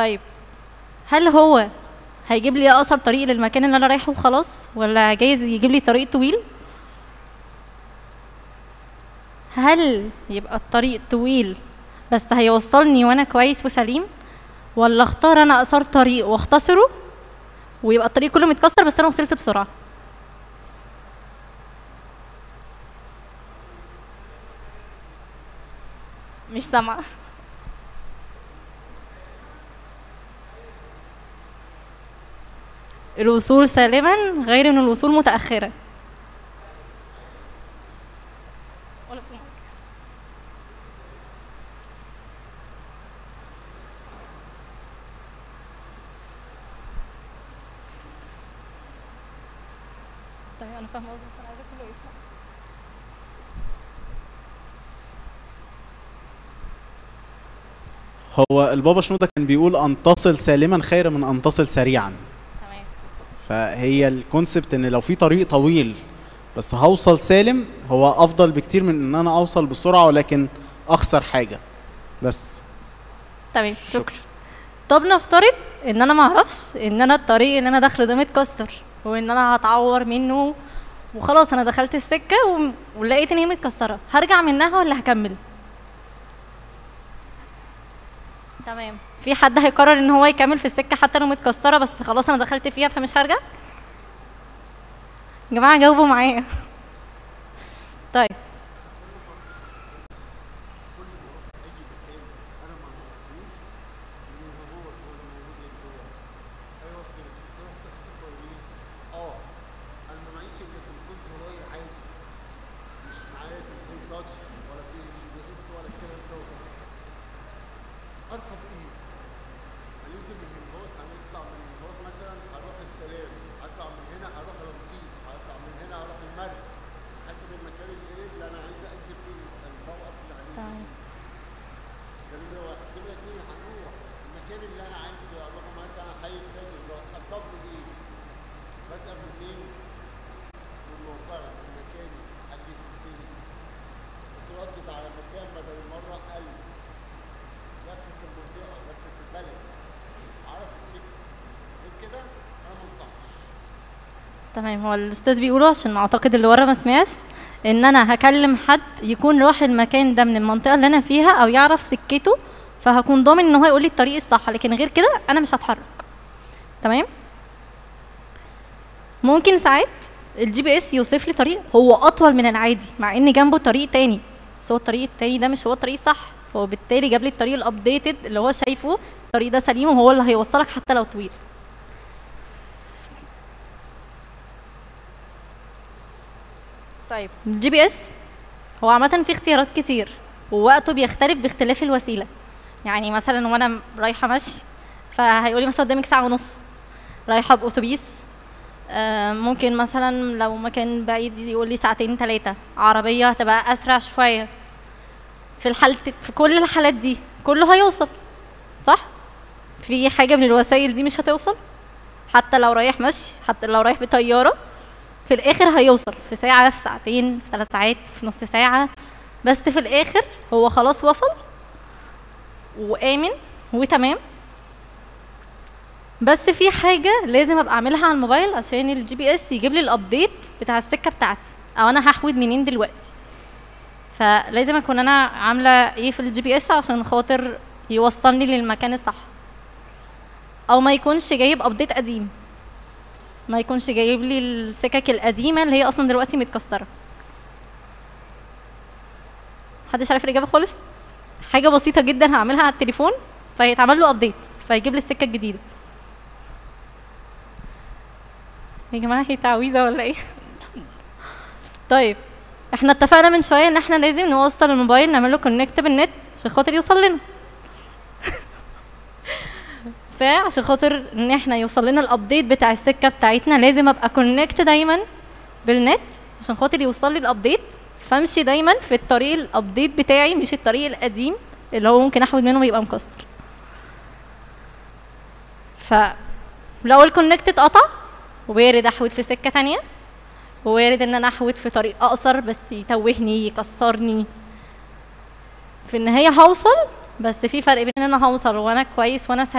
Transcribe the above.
طيب هل هو هيجيب لي اقصر طريق للمكان اللي انا رايحه وخلاص ولا جايز يجيب لي طريق طويل هل يبقى الطريق طويل بس هيوصلني وانا كويس وسليم ولا اختار انا اقصر طريق واختصره ويبقى الطريق كله متكسر بس انا وصلت بسرعه مش سامعه الوصول سالما غير من الوصول متاخرا طيب انا فاهمه قصدك بس انا عايزه كله يسمع هو البابا شنودة كان بيقول ان تصل سالما خير من ان تصل سريعا تمام فهي الكونسبت ان لو في طريق طويل بس هوصل سالم هو افضل بكتير من ان انا اوصل بسرعه ولكن اخسر حاجه بس تمام شكرا. شكرا طب نفترض ان انا ما اعرفش ان انا الطريق اللي انا داخله ده متكسر وان انا هتعور منه وخلاص انا دخلت السكه و... ولقيت ان هي متكسره هرجع منها ولا هكمل تمام في حد هيقرر ان هو يكمل في السكه حتى لو متكسره بس خلاص انا دخلت فيها فمش هرجع يا جماعه جاوبوا معايا طيب اركب ايه؟ هننزل من الهوت هنطلع من الهوت مثلا هروح السلام هطلع من هنا هروح رمسيس هطلع من هنا هروح المرج حسب المكان اللي ايه اللي انا عايز انزل فيه الموقف اللي هننزل تمام ده نمرة واحد نمرة اتنين هنروح المكان اللي انا عايزه اروح مثلا حي السيد اللي هو اطلب لي ايه؟ بسأل منين؟ من موقعي من مكاني حد يدرسني بتردد على مكان بدل المرة ألف لفة المنطقة لفة البلد عارف السكة غير كده أنا ما انصحش تمام هو الاستاذ بيقوله عشان اعتقد اللي ورا ما سمعش ان انا هكلم حد يكون راح المكان ده من المنطقه اللي انا فيها او يعرف سكته فهكون ضامن ان هو يقول لي الطريق الصح لكن غير كده انا مش هتحرك تمام ممكن ساعات الجي بي اس يوصف لي طريق هو اطول من العادي مع ان جنبه طريق تاني بس هو الطريق التاني ده مش هو الطريق الصح فهو بالتالي جاب لي الطريق الابديتد اللي هو شايفه الطريق ده سليم وهو اللي هيوصلك حتى لو طويل طيب الجي بي اس هو عامة في اختيارات كتير ووقته بيختلف باختلاف الوسيلة يعني مثلا وانا رايحة مشي فهيقولي مثلا قدامك ساعة ونص رايحة بأتوبيس آه، ممكن مثلا لو مكان بعيد يقول لي ساعتين ثلاثة عربية هتبقى أسرع شوية في الحالة في كل الحالات دي كله هيوصل صح؟ في حاجة من الوسائل دي مش هتوصل حتى لو رايح مشي حتى لو رايح بطيارة في الاخر هيوصل في ساعة في ساعتين في ثلاث ساعات في نص ساعة بس في الاخر هو خلاص وصل وآمن وتمام بس في حاجة لازم ابقى اعملها على الموبايل عشان الجي بي اس يجيب لي الابديت بتاع السكة بتاعتي او انا هحود منين دلوقتي فلازم اكون انا عاملة ايه في الجي بي اس عشان خاطر يوصلني للمكان الصح او ما يكونش جايب ابديت قديم ما يكونش جايب لي السكك القديمه اللي هي اصلا دلوقتي متكسره محدش عارف الاجابه خالص حاجه بسيطه جدا هعملها على التليفون فيتعمل له ابديت فيجيب لي السكه الجديده يا جماعه هي تعويذه ولا ايه طيب احنا اتفقنا من شويه ان احنا لازم نوصل الموبايل نعمل له كونكت بالنت عشان خاطر يوصل لنا فعشان خاطر ان احنا يوصل لنا الابديت بتاع السكه بتاعتنا لازم ابقى كونكت دايما بالنت عشان خاطر يوصل لي الابديت فامشي دايما في الطريق الابديت بتاعي مش الطريق القديم اللي هو ممكن احود منه ويبقى مكسر فلو الكونكت اتقطع وارد احود في سكه تانية وارد ان انا احود في طريق اقصر بس يتوهني يكسرني في النهايه هوصل بس في فرق بين ان انا هوصل وانا كويس وانا